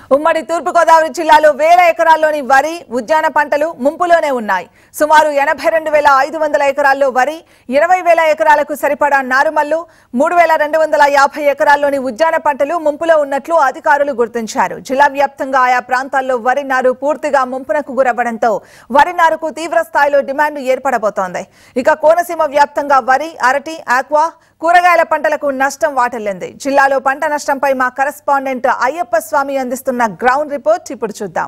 ఉమ్మడి తూర్పుగోదావరి జిల్లాలో వేల ఎకరాల్లోని వరి ఉద్యాన పంటలు ముంపులోనే ఉన్నాయి సుమారు ఎనభై రెండు వేల ఐదు వందల ఎకరాల్లో వరి ఇరవై వేల ఎకరాలకు సరిపడా నారుమల్లు మూడు వేల రెండు వందల యాభై ఎకరాల్లోని ఉద్యాన పంటలు ముంపులో ఉన్నట్లు అధికారులు గుర్తించారు జిల్లా వ్యాప్తంగా ఆయా ప్రాంతాల్లో వరి నారు పూర్తిగా ముంపునకు గురవ్వడంతో వరి నారుకు తీవ్ర స్థాయిలో డిమాండ్ ఏర్పడబోతోంది ఇక కోనసీమ వ్యాప్తంగా వరి అరటి ఆక్వా కూరగాయల పంటలకు నష్టం వాటిల్లింది జిల్లాలో పంట నష్టంపై మా కరెస్పాండెంట్ అయ్యప్ప స్వామి అందిస్తున్న గ్రౌండ్ రిపోర్ట్ ఇప్పుడు చూద్దాం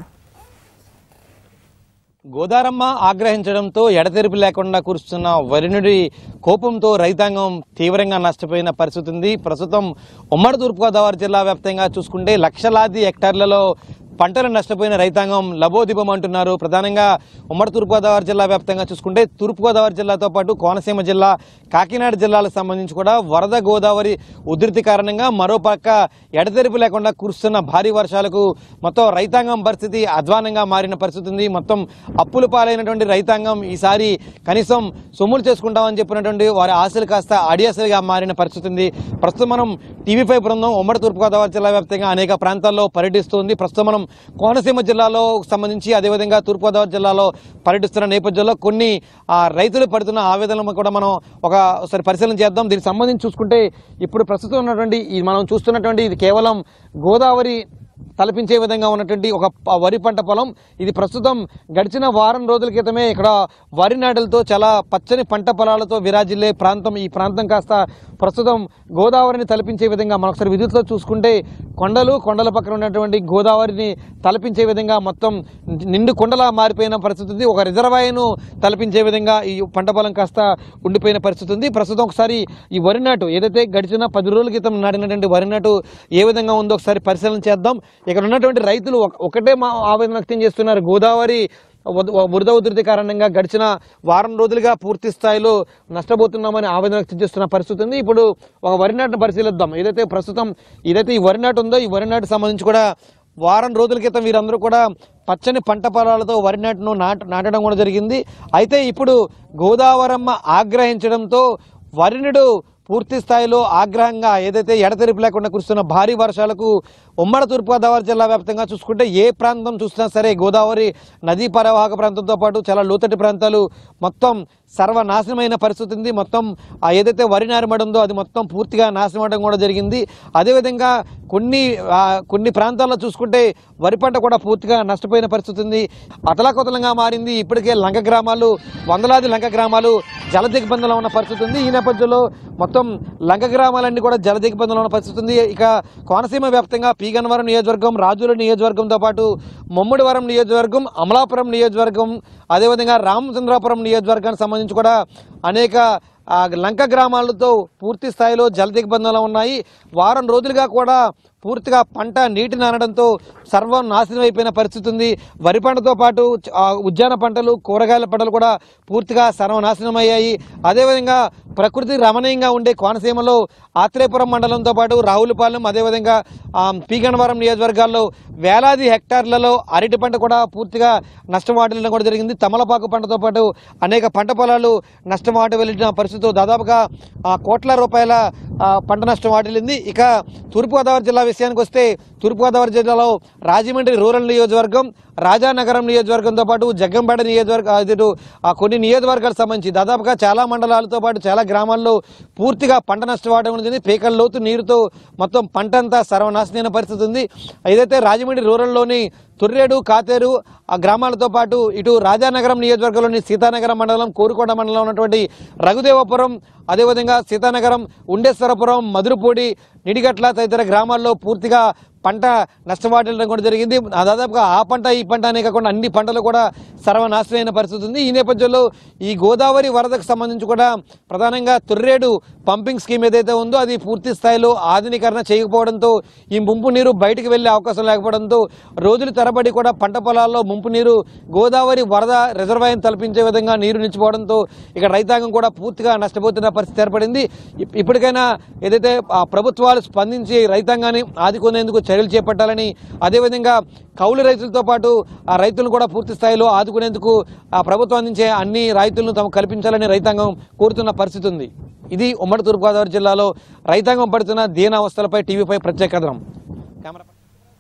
గోదారమ్మ ఆగ్రహించడంతో ఎడతెరిపి లేకుండా కురుస్తున్న వరుణుడి కోపంతో రైతాంగం తీవ్రంగా నష్టపోయిన పరిస్థితి ఉంది ప్రస్తుతం ఉమ్మడి తూర్పుగోదావరి జిల్లా వ్యాప్తంగా చూసుకుంటే లక్షలాది హెక్టార్లలో పంటలు నష్టపోయిన రైతాంగం లబోదిబం అంటున్నారు ప్రధానంగా ఉమ్మడి తూర్పుగోదావరి జిల్లా వ్యాప్తంగా చూసుకుంటే తూర్పుగోదావరి జిల్లాతో పాటు కోనసీమ జిల్లా కాకినాడ జిల్లాలకు సంబంధించి కూడా వరద గోదావరి ఉధృతి కారణంగా మరోపక్క ఎడతెరిపి లేకుండా కురుస్తున్న భారీ వర్షాలకు మొత్తం రైతాంగం పరిస్థితి అధ్వానంగా మారిన పరిస్థితి ఉంది మొత్తం అప్పుల పాలైనటువంటి రైతాంగం ఈసారి కనీసం సొమ్ములు చేసుకుంటామని చెప్పినటువంటి వారి ఆశలు కాస్త అడియాసలుగా మారిన పరిస్థితి ఉంది ప్రస్తుతం మనం టీవీ ఫైవ్ బృందం ఉమ్మడి తూర్పుగోదావరి జిల్లా వ్యాప్తంగా అనేక ప్రాంతాల్లో పర్యటిస్తుంది ప్రస్తుతం మనం కోనసీమ జిల్లాలో సంబంధించి అదేవిధంగా తూర్పుగోదావరి జిల్లాలో పర్యటిస్తున్న నేపథ్యంలో కొన్ని ఆ, రైతులు పడుతున్న ఆవేదనలు కూడా మనం ఒక ఒకసారి పరిశీలన చేద్దాం దీనికి సంబంధించి చూసుకుంటే ఇప్పుడు ప్రస్తుతం ఉన్నటువంటి ఈ మనం చూస్తున్నటువంటి ఇది కేవలం గోదావరి తలపించే విధంగా ఉన్నటువంటి ఒక ప- వరి పంట పొలం ఇది ప్రస్తుతం గడిచిన వారం రోజుల క్రితమే ఇక్కడ వరి నాటలతో చాలా పచ్చని పంట పొలాలతో విరాజిల్లే ప్రాంతం ఈ ప్రాంతం కాస్త ప్రస్తుతం గోదావరిని తలపించే విధంగా మనం ఒకసారి విద్యుత్లో చూసుకుంటే కొండలు కొండల పక్కన ఉన్నటువంటి గోదావరిని తలపించే విధంగా మొత్తం నిండు కొండలా మారిపోయిన పరిస్థితి ఉంది ఒక రిజర్వాయర్ను తలపించే విధంగా ఈ పంట పొలం కాస్త ఉండిపోయిన పరిస్థితి ఉంది ప్రస్తుతం ఒకసారి ఈ వరి నాటు ఏదైతే గడిచిన పది రోజుల క్రితం నాటినటువంటి వరి నాటు ఏ విధంగా ఉందో ఒకసారి పరిశీలన చేద్దాం ఇక్కడ ఉన్నటువంటి రైతులు ఒక- ఒకటే మా ఆవేదన వ్యక్తం చేస్తున్నారు గోదావరి ఉద- బురద ఉధృతి కారణంగా గడిచిన వారం రోజులుగా పూర్తి స్థాయిలో నష్టపోతున్నామని ఆవేదన వ్యక్తం చేస్తున్న పరిస్థితి ఉంది ఇప్పుడు ఒక వరి నాటును పరిశీలిద్దాం ఏదైతే ప్రస్తుతం ఏదైతే ఈ వరి నాటు ఉందో ఈ వరి నాటు సంబంధించి కూడా వారం రోజుల క్రితం వీరందరూ కూడా పచ్చని పంట పొలాలతో వరి నాటును నాట నాటడం కూడా జరిగింది అయితే ఇప్పుడు గోదావరమ్మ ఆగ్రహించడంతో వరినుడు పూర్తి స్థాయిలో ఆగ్రహంగా ఏదైతే ఎడతెరిపి లేకుండా కురుస్తున్న భారీ వర్షాలకు ఉమ్మడి తూర్పుగోదావరి జిల్లా వ్యాప్తంగా చూసుకుంటే ఏ ప్రాంతం చూసినా సరే గోదావరి నదీ పరివాహక ప్రాంతంతో పాటు చాలా లోతటి ప్రాంతాలు మొత్తం సర్వనాశనమైన పరిస్థితి ఉంది మొత్తం ఆ ఏదైతే వరి నారుమడి ఉందో అది మొత్తం పూర్తిగా నాశనం అవడం కూడా జరిగింది అదేవిధంగా కొన్ని ఆ, కొన్ని ప్రాంతాల్లో చూసుకుంటే వరి పంట కూడా పూర్తిగా నష్టపోయిన పరిస్థితి ఉంది అతలాకుతలంగా మారింది ఇప్పటికే లంక గ్రామాలు వందలాది లంక గ్రామాలు జల దిగ్బంధంలో ఉన్న పరిస్థితి ఉంది ఈ నేపథ్యంలో మొత్తం లంక గ్రామాలన్నీ కూడా జల దిగ్బంధంలో ఉన్న పరిస్థితి ఉంది ఇక కోనసీమ వ్యాప్తంగా పీగన్నవరం నియోజకవర్గం రాజుల నియోజకవర్గంతో పాటు ముమ్మడివరం నియోజకవర్గం అమలాపురం నియోజకవర్గం అదేవిధంగా రామచంద్రాపురం నియోజకవర్గానికి సంబంధించి కూడా అనేక ఆ, లంక గ్రామాలతో పూర్తి స్థాయిలో జల దిగ్బంధంలో ఉన్నాయి వారం రోజులుగా కూడా పూర్తిగా పంట నీటి నానడంతో సర్వం నాశనం అయిపోయిన పరిస్థితి ఉంది వరి పంటతో పాటు చ- ఆ, ఉద్యాన పంటలు కూరగాయల పంటలు కూడా పూర్తిగా సర్వనాశనం అయ్యాయి అదేవిధంగా ప్రకృతి రమణీయంగా ఉండే కోనసీమలో ఆత్రేయపురం మండలంతో పాటు రావులపాలెం అదేవిధంగా ఆ, పీగన్నవరం నియోజకవర్గాల్లో వేలాది హెక్టార్లలో అరటి పంట కూడా పూర్తిగా నష్టం వాటిల్లడం కూడా జరిగింది తమలపాకు పంటతో పాటు అనేక పంట పొలాలు నష్టం వాటి వెళ్ళిన పరిస్థితితో దాదాపుగా ఆ, కోట్ల రూపాయల ఆ, పంట నష్టం వాటిల్లింది ఇక తూర్పుగోదావరి జిల్లా విషయానికి వస్తే తూర్పుగోదావరి జిల్లాలో రాజమండ్రి రూరల్ నియోజకవర్గం రాజానగరం నియోజకవర్గంతో పాటు జగ్గంపేట నియోజకవర్గ అది ఇటు, ఆ కొన్ని నియోజకవర్గాలకు సంబంధించి దాదాపుగా చాలా మండలాలతో పాటు చాలా గ్రామాల్లో పూర్తిగా పంట నష్టం వాడడం జరిగింది పీకల లోతు నీరుతో మొత్తం పంట అంతా సర్వనాశనమైన పరిస్థితి ఉంది ఏదైతే రాజమండ్రి రూరల్లోని తొర్రేడు కాతేరు ఆ గ్రామాలతో పాటు ఇటు రాజానగరం నియోజకవర్గంలోని సీతానగరం మండలం కోరుకోట మండలం ఉన్నటువంటి రఘుదేవపురం అదేవిధంగా సీతానగరం ఉండేశ్వరపురం మధురపూడి నిడిగట్ల తదితర గ్రామాల్లో పూర్తిగా పంట నష్టవాటిల్లడం కూడా జరిగింది ఆ దాదాపుగా ఆ పంట ఈ పంట అనే కాకుండా అన్ని పంటలు కూడా సర్వనాశనమైన పరిస్థితి ఉంది ఈ నేపథ్యంలో ఈ గోదావరి వరదకు సంబంధించి కూడా ప్రధానంగా తొర్రేడు పంపింగ్ స్కీమ్ ఏదైతే ఉందో అది పూర్తి స్థాయిలో ఆధునీకరణ చేయకపోవడంతో ఈ ముంపు నీరు బయటికి వెళ్లే అవకాశం లేకపోవడంతో రోజులు తరబడి కూడా పంట పొలాల్లో ముంపు నీరు గోదావరి వరద రిజర్వాయర్ తలపించే విధంగా నీరు నిలిచిపోవడంతో ఇక్కడ రైతాంగం కూడా పూర్తిగా నష్టపోతున్న పరిస్థితి ఏర్పడింది ఇప్- ఇప్పటికైనా ఏదైతే ఆ ప్రభుత్వాలు స్పందించి రైతాంగాన్ని ఆదుకునేందుకు చర్యలు చేపట్టాలని అదేవిధంగా కౌలు రైతులతో పాటు ఆ రైతులను కూడా పూర్తి స్థాయిలో ఆదుకునేందుకు ఆ ప్రభుత్వం అందించే అన్ని రైతులను తమ కల్పించాలని రైతాంగం కోరుతున్న పరిస్థితి ఉంది ఇది ఉమ్మడి తూర్పుగోదావరి జిల్లాలో రైతాంగం పడుతున్న దీనావస్థలపై టీవీపై ప్రత్యేక కథనం కెమెరా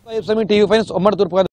టీవీ ఫైన్స్ ఉమ్మడి తూర్పు